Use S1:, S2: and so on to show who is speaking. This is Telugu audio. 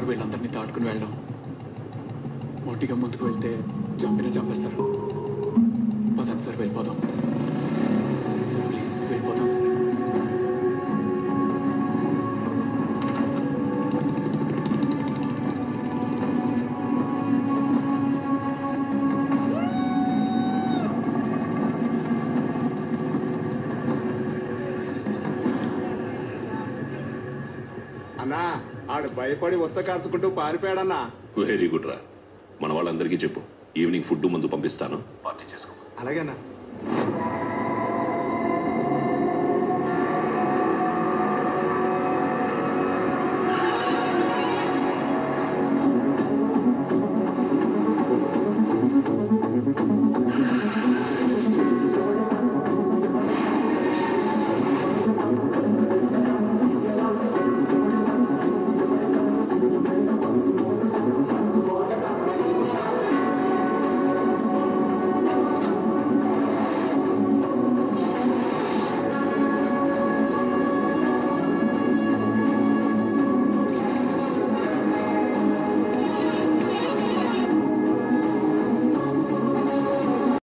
S1: సార్ వీళ్ళందరినీ దాటుకుని వెళ్ళడం మొట్టిగా ముందుకు వెళ్తే చంపినా చంపేస్తారు పదండి సార్ వెళ్ళిపోదాం సార్ ప్లీజ్ వెళ్ళిపోదాం సార్
S2: అన్నా ఆడు భయపడి ఉచ్చ కార్చుకుంటూ పారిపోయాడన్నా
S3: వెరీ గుడ్ రా మన వాళ్ళందరికీ చెప్పు ఈవినింగ్ ఫుడ్ ముందు పంపిస్తాను పార్టీ చేసుకో
S2: అలాగేనా